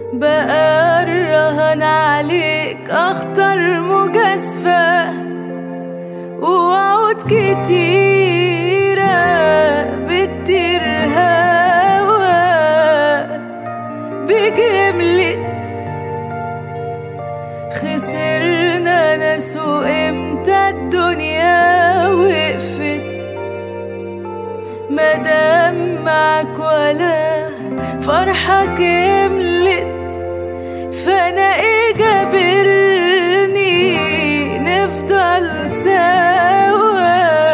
بقى الرهن عليك اخطر مجازفة ووعود كتيرة بتطير هوا بجملة خسرنا ناس وامتى الدنيا وقفت مادام معاك ولا فرحة كملت فانا ايه جابرني نفضل سوا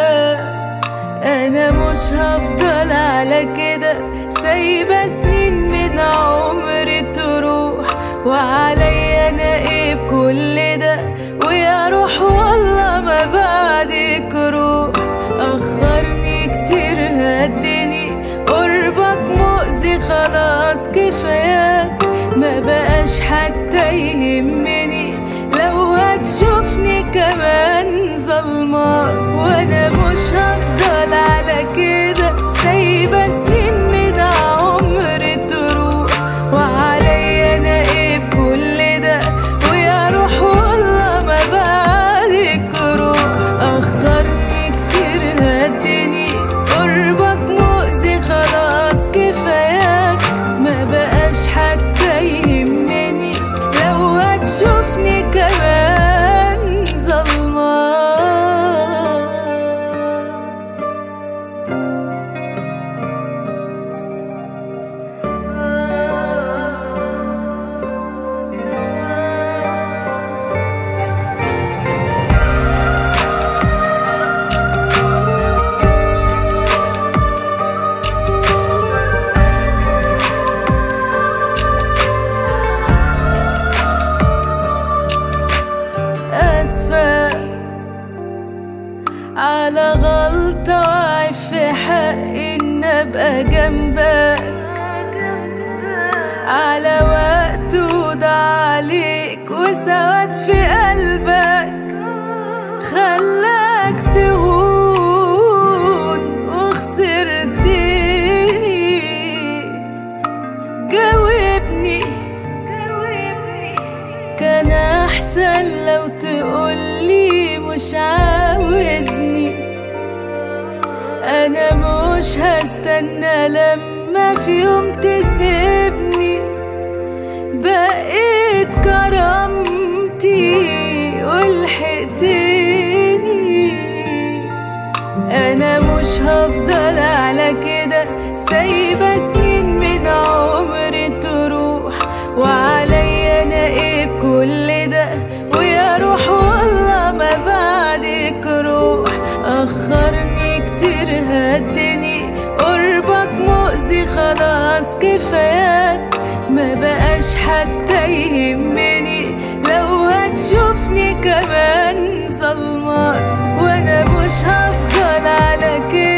انا مش هفضل على كده سايبة سنين من عمري تروح وعليا انا ايه بكل ده ويا روح والله ما بعدك روح اخرني كتير هدني قربك مؤذي خلاص كفاياك ما بقاش حتى يهمني لو هتشوفني كمان ظلمة وانا مش هفضل على كده سايبة سنين من عمري تروح وعليا انا ايه بكل ده ويا روح والله ما بعدك روح اخرني كتير هدني قربك مؤذي خلاص كفاياك ما بقاش حتى يهمني لو هتشوفني كمان ظلمة أسفة على غلطة وعيب في حقي إن أبقى جنبك على وقت وضع عليك وسواد في قلبك خلاك تهون وخسرتني جاوبني كان احسن لو تقولي مش عاوزني انا مش هستنى لما في يوم تسيبني بقيت كرامتي ولحقتني انا مش هفضل على كده سايبة سنين من عمري تروح وعليا انا ايه بكل ده ويا روح والله ما بعدك روح اخرني كتير هدني قربك مؤذي خلاص كفاياك ما بقاش حتى يهمني لو هتشوفني كمان ظلمة وانا مش هفضل على كده